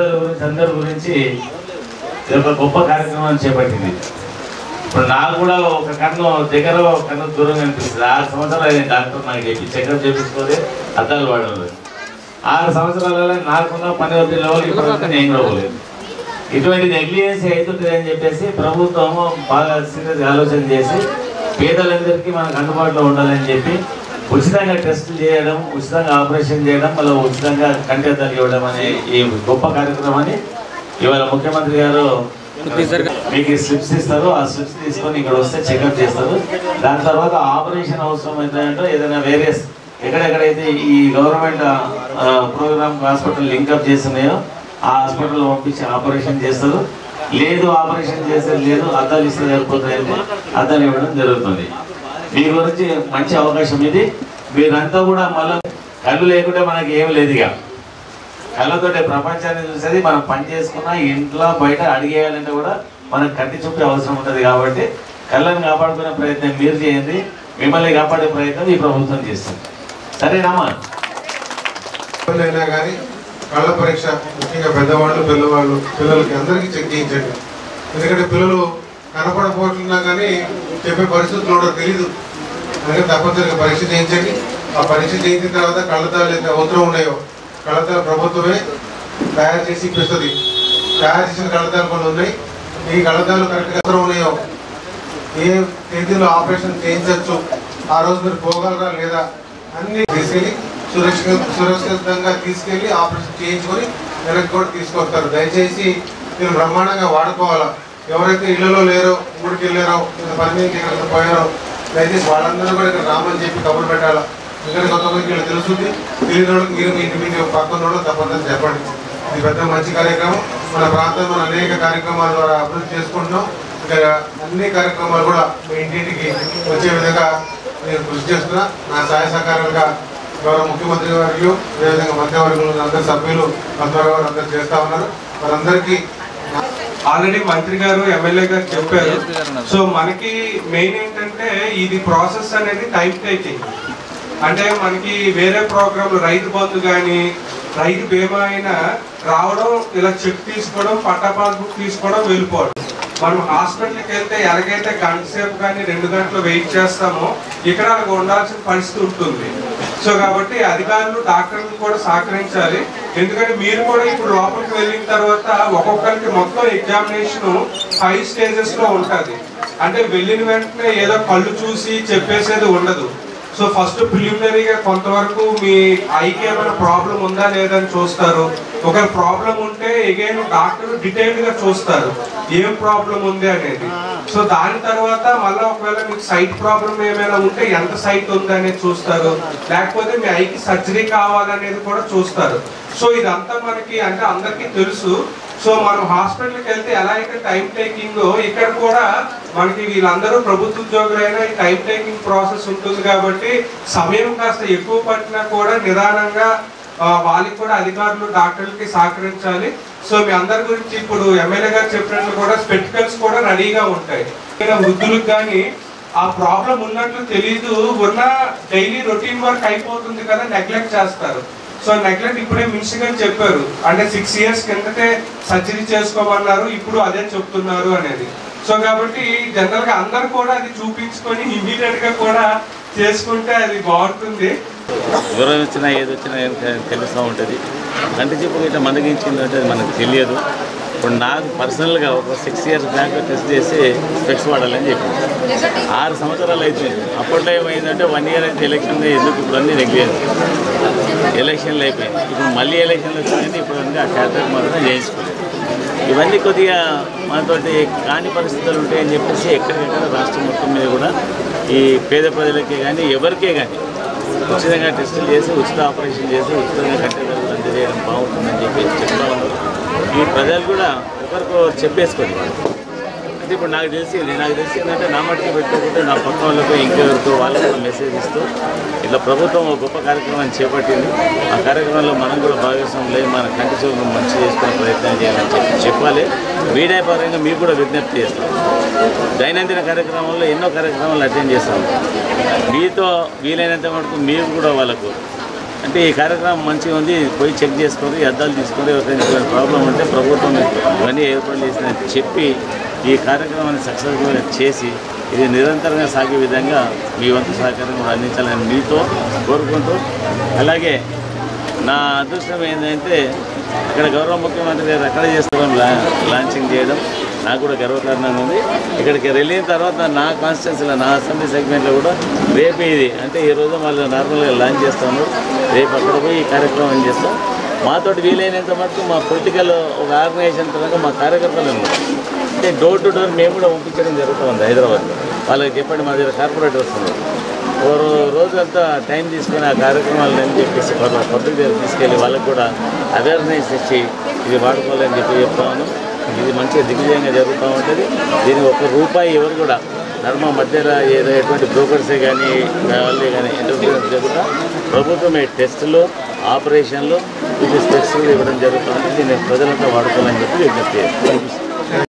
పేదల గురించి అందరి గురించి ఇది ఒక గొప్ప కార్యక్రమాన్ని చేపట్టింది ఇప్పుడు నాకు కూడా ఒక కన్ను దగ్గర ఒక కన్ను దూరంగా అనిపిస్తుంది ఆరు సంవత్సరాలు అయింది డాక్టర్ నాకు చెప్పి చెకప్ చేపించుకోవాలి అద్దాలు వాడలేదు ఆరు సంవత్సరాలలో నాకున్న పని వద్ద లెవెల్ ఇప్పుడు నేను కూడా పోలేదు ఇటువంటి నెగ్లిజెన్స్ అవుతుంది అని చెప్పేసి ప్రభుత్వం బాగా సీరియస్ ఆలోచన చేసి పేదలందరికీ మనకు అందుబాటులో ఉండాలని చెప్పి ఉచితంగా టెస్టులు చేయడం ఉచితంగా ఆపరేషన్ చేయడం మళ్ళీ ఉచితంగా కంటెద్దాలు ఇవ్వడం అనే ఈ గొప్ప కార్యక్రమాన్ని ఇవాళ ముఖ్యమంత్రి గారు మీకు స్లిప్స్ ఇస్తారు ఆ స్లిప్స్ తీసుకొని ఇక్కడ వస్తే చెకప్ చేస్తారు దాని తర్వాత ఆపరేషన్ అవసరం అవుతాయంటే ఏదైనా వేరియస్ ఎక్కడెక్కడైతే ఈ గవర్నమెంట్ ప్రోగ్రామ్ హాస్పిటల్ లింకప్ చేస్తున్నాయో ఆ హాస్పిటల్ పంపించి ఆపరేషన్ చేస్తారు లేదు ఆపరేషన్ చేసేది లేదు అద్దాలు ఇస్తే సరిపోతాయంటే అద్దాలు ఇవ్వడం జరుగుతుంది మీ గురించి మంచి అవకాశం ఇది మీరంతా కూడా మళ్ళీ కళ్ళు లేకుంటే మనకి ఏం లేదు ఇక కళ్ళతోటే ప్రపంచాన్ని చూసేది మనం పని చేసుకున్నా ఇంట్లో బయట అడిగేయాలంటే కూడా మనకు కంటి చూపే అవసరం ఉంటుంది కాబట్టి కళ్ళని కాపాడుకునే ప్రయత్నం మీరు చేయండి మిమ్మల్ని కాపాడే ప్రయత్నం ఈ ప్రభుత్వం చేస్తుంది సరేనమ్మా అయినా కానీ కళ్ళ పరీక్ష ముఖ్యంగా పెద్దవాళ్ళు పిల్లవాళ్ళు పిల్లలకి అందరికీ చెక్ చేయించండి ఎందుకంటే పిల్లలు కనపడపోతున్నా కానీ చెప్పే పరిస్థితులు కూడా తెలీదు అందుకే తప్పనిసరిగా పరీక్ష చేయించండి ఆ పరీక్ష చేయించిన తర్వాత కళ్ళద్దాలు ఎంత అవసరం ఉన్నాయో కళ్ళద్దాలు ప్రభుత్వమే తయారు చేసి ఇప్పిస్తుంది తయారు చేసిన కళ్ళద్దాలు కొన్ని ఉన్నాయి ఈ కళ్ళద్దాలు కరెక్ట్గా అవసరం ఉన్నాయో ఏ తేదీలో ఆపరేషన్ చేయించవచ్చు ఆ రోజు మీరు పోగలరా లేదా అన్ని తీసుకెళ్ళి సురక్షిత సురక్షితంగా తీసుకెళ్ళి ఆపరేషన్ చేయించుకొని వెనక్కి కూడా తీసుకొస్తారు దయచేసి మీరు బ్రహ్మాండంగా వాడుకోవాలా ఎవరైతే ఇళ్లలో లేరో ఊరికి వెళ్ళారో లేదా పని మీద ఎక్కడికి పోయారో దయచేసి వాళ్ళందరూ కూడా ఇక్కడ రామని చెప్పి కబురు పెట్టాలా ఎందుకంటే కొంతమందికి ఇలా తెలుస్తుంది తెలియని వాళ్ళకి మీరు మీ ఇంటి మీద పక్కన వాళ్ళు తప్పని చెప్పండి ఇది పెద్ద మంచి కార్యక్రమం మన ప్రాంతంలో అనేక కార్యక్రమాల ద్వారా అభివృద్ధి చేసుకుంటున్నాం ఇంకా అన్ని కార్యక్రమాలు కూడా మీ ఇంటింటికి వచ్చే విధంగా నేను కృషి చేస్తున్నా నా సహాయ సహకారాలుగా గౌరవ ముఖ్యమంత్రి గారు అదేవిధంగా మంత్రివర్గంలో అందరు సభ్యులు మంత్రివర్గం గారు అందరు చేస్తా ఉన్నారు వారందరికీ ఆల్రెడీ మంత్రి గారు ఎమ్మెల్యే గారు చెప్పారు సో మనకి మెయిన్ ఏంటంటే ఇది ప్రాసెస్ అనేది టైం టేకింగ్ అంటే మనకి వేరే ప్రోగ్రాంలు రైతు బంధు కానీ రైతు బీమా అయినా రావడం ఇలా చెక్ తీసుకోవడం పట్టా పాస్బుక్ తీసుకోవడం వెళ్ళిపోవడం మనం హాస్పిటల్కి వెళ్తే ఎలాగైతే గంట సేపు కానీ రెండు గంటలు వెయిట్ చేస్తామో ఇక్కడ అలాగ ఉండాల్సిన పరిస్థితి ఉంటుంది సో కాబట్టి అధికారులు డాక్టర్లు కూడా సహకరించాలి ఎందుకంటే మీరు కూడా ఇప్పుడు లోపలికి వెళ్ళిన తర్వాత ఒక్కొక్కరికి మొత్తం ఎగ్జామినేషన్ ఫైవ్ స్టేజెస్ లో ఉంటది అంటే వెళ్ళిన వెంటనే ఏదో కళ్ళు చూసి చెప్పేసేది ఉండదు సో ఫస్ట్ ప్రిలిమినరీగా కొంతవరకు మీ ఐకి ఏమైనా ప్రాబ్లం ఉందా లేదా అని చూస్తారు ఒక ప్రాబ్లం ఉంటే ఎగైన్ డాక్టర్ డీటెయిల్డ్ గా చూస్తారు ఏం ప్రాబ్లం ఉంది అనేది సో దాని తర్వాత మళ్ళీ ఒకవేళ మీకు సైట్ ప్రాబ్లం ఏమైనా ఉంటే ఎంత సైట్ ఉంది అనేది చూస్తారు లేకపోతే మీ ఐకి సర్జరీ కావాలనేది కూడా చూస్తారు సో ఇదంతా మనకి అంటే అందరికీ తెలుసు సో మనం హాస్పిటల్కి వెళ్తే ఎలా అయితే టైం టేకింగ్ ఇక్కడ కూడా మనకి వీళ్ళందరూ ప్రభుత్వ ఉద్యోగులైనా ఈ టైం టేకింగ్ ప్రాసెస్ ఉంటుంది కాబట్టి సమయం కాస్త ఎక్కువ పట్టినా కూడా నిదానంగా ఆ, వాళ్ళకి కూడా అధికారులు డాక్టర్లకి సహకరించాలి సో మీ అందరి గురించి ఇప్పుడు ఎమ్మెల్యే గారు చెప్పినట్లు కూడా స్పెటికల్స్ కూడా రెడీగా ఉంటాయి ఇక్కడ వృద్ధులకు కానీ ఆ ప్రాబ్లం ఉన్నట్లు తెలియదు ఉన్న డైలీ రొటీన్ వర్క్ అయిపోతుంది కదా నెగ్లెక్ట్ చేస్తారు సో నెగ్లెక్ట్ ఇప్పుడే మినిస్టర్ గారు చెప్పారు అంటే సిక్స్ ఇయర్స్ కిందటే సర్జరీ చేసుకోమన్నారు ఇప్పుడు అదే చెప్తున్నారు అనేది సో కాబట్టి జనరల్ గా అందరు కూడా అది చూపించుకొని ఇమీడియట్ గా కూడా చేసుకుంటే అది బాగుంటుంది జ్వరం వచ్చినా ఏది వచ్చినా ఏం తె- తెలుస్తూ ఉంటుంది కంటి చూపు ఇట్లా మందగించింది అంటే మనకు తెలియదు ఇప్పుడు నాకు పర్సనల్గా ఒక సిక్స్ ఇయర్స్ బ్యాక్ టెస్ట్ చేసి స్పెక్స్ వాడాలని చెప్పి ఆరు సంవత్సరాలు అయిపోయింది అప్పట్లో ఏమైందంటే వన్ ఇయర్ అయితే ఎలక్షన్ ఎందుకు ఇప్పుడు అన్నీ నెగ్లిజెన్స్ ఎలక్షన్లు అయిపోయింది ఇప్పుడు మళ్ళీ ఎలక్షన్లు వచ్చిందంటే ఇప్పుడు అన్నీ ఆ క్యాటరేట్ మాత్రం చేయించుకోలేదు ఇవన్నీ కొద్దిగా మనతోటి కాని పరిస్థితులు ఉంటాయని చెప్పేసి ఎక్కడికెక్కడ రాష్ట్రం మొత్తం మీద కూడా ఈ పేద ప్రజలకే కానీ ఎవరికే కానీ ఉచితంగా టెస్టులు చేసి ఉచిత ఆపరేషన్ చేసి ఉచితంగా కట్టేదారులు అందజేయడం బాగుంటుందని చెప్పి చెప్తా ఉన్నారు ఈ ప్రజలు కూడా ఒకరికో చెప్పేసుకొని అంటే ఇప్పుడు నాకు తెలిసి నాకు తెలిసి ఏంటంటే నా మట్టుకు పెట్టుకోకుంటే నా పక్క వాళ్ళకు ఇంకెవరికో వాళ్ళకు కూడా మెసేజ్ ఇస్తూ ఇట్లా ప్రభుత్వం ఒక గొప్ప కార్యక్రమాన్ని చేపట్టింది ఆ కార్యక్రమంలో మనం కూడా భాగస్వాములై మన కంటి చూపు మంచి చేసుకునే ప్రయత్నం చేయాలని చెప్పి చెప్పాలి మీడియా పరంగా మీకు కూడా విజ్ఞప్తి చేస్తాం దైనందిన కార్యక్రమంలో ఎన్నో కార్యక్రమాలు అటెండ్ చేస్తాం మీతో వీలైనంత మటుకు మీరు కూడా వాళ్ళకు అంటే ఈ కార్యక్రమం మంచిగా ఉంది పోయి చెక్ చేసుకొని ఈ అద్దాలు తీసుకొని ఎవరికైనా ప్రాబ్లం ఉంటే ప్రభుత్వం ఇవన్నీ ఏర్పాటు చేసిందని చెప్పి ఈ కార్యక్రమాన్ని సక్సెస్ఫుల్గా చేసి ఇది నిరంతరంగా సాగే విధంగా మీ వంతు సహకారం కూడా అందించాలని మీతో కోరుకుంటూ అలాగే నా అదృష్టం ఏంటంటే ఇక్కడ గౌరవ ముఖ్యమంత్రి గారు అక్కడ చేస్తాం లాంచింగ్ చేయడం నాకు కూడా గర్వకారణంగా ఉంది ఇక్కడికి వెళ్ళిన తర్వాత నా కాన్స్టిట్యున్సీలో నా అసెంబ్లీ సెగ్మెంట్లో కూడా రేపు ఇది అంటే ఈ రోజు వాళ్ళు నార్మల్గా లాంచ్ చేస్తాము రేపు అక్కడ పోయి ఈ కార్యక్రమం చేస్తాం మాతోటి వీలైనంత మటుకు మా పొలిటికల్ ఒక ఆర్గనైజేషన్ పరంగా మా కార్యకర్తలను అంటే డోర్ టు డోర్ మేము కూడా పంపించడం జరుగుతుంది హైదరాబాద్ వాళ్ళకి చెప్పండి మా దగ్గర కార్పొరేటర్స్ ఉన్నారు ఓ రో- రోజు అంతా టైం తీసుకొని ఆ కార్యక్రమాలను అని చెప్పేసి పబ్లిక్ పబ్లిక్ దగ్గర తీసుకెళ్ళి వాళ్ళకి కూడా అవేర్నెస్ ఇచ్చి ఇది వాడుకోవాలని చెప్పి చెప్తాను ఇది మంచిగా దిగ్విజయంగా జరుగుతూ ఉంటుంది దీనికి ఒక్క రూపాయి ఎవరు కూడా నర్మ మధ్యలో ఏదో ఎటువంటి బ్రోకర్సే కానీ వాళ్ళే కానీ ఎంటర్ప్రీనర్స్ జరుగుతా ప్రభుత్వమే టెస్టులు ఆపరేషన్లు ఇది టెస్టులు ఇవ్వడం జరుగుతుంది దీన్ని ప్రజలంతా వాడుకోవాలని చెప్పి విజ్ఞప్తి చేస్తాను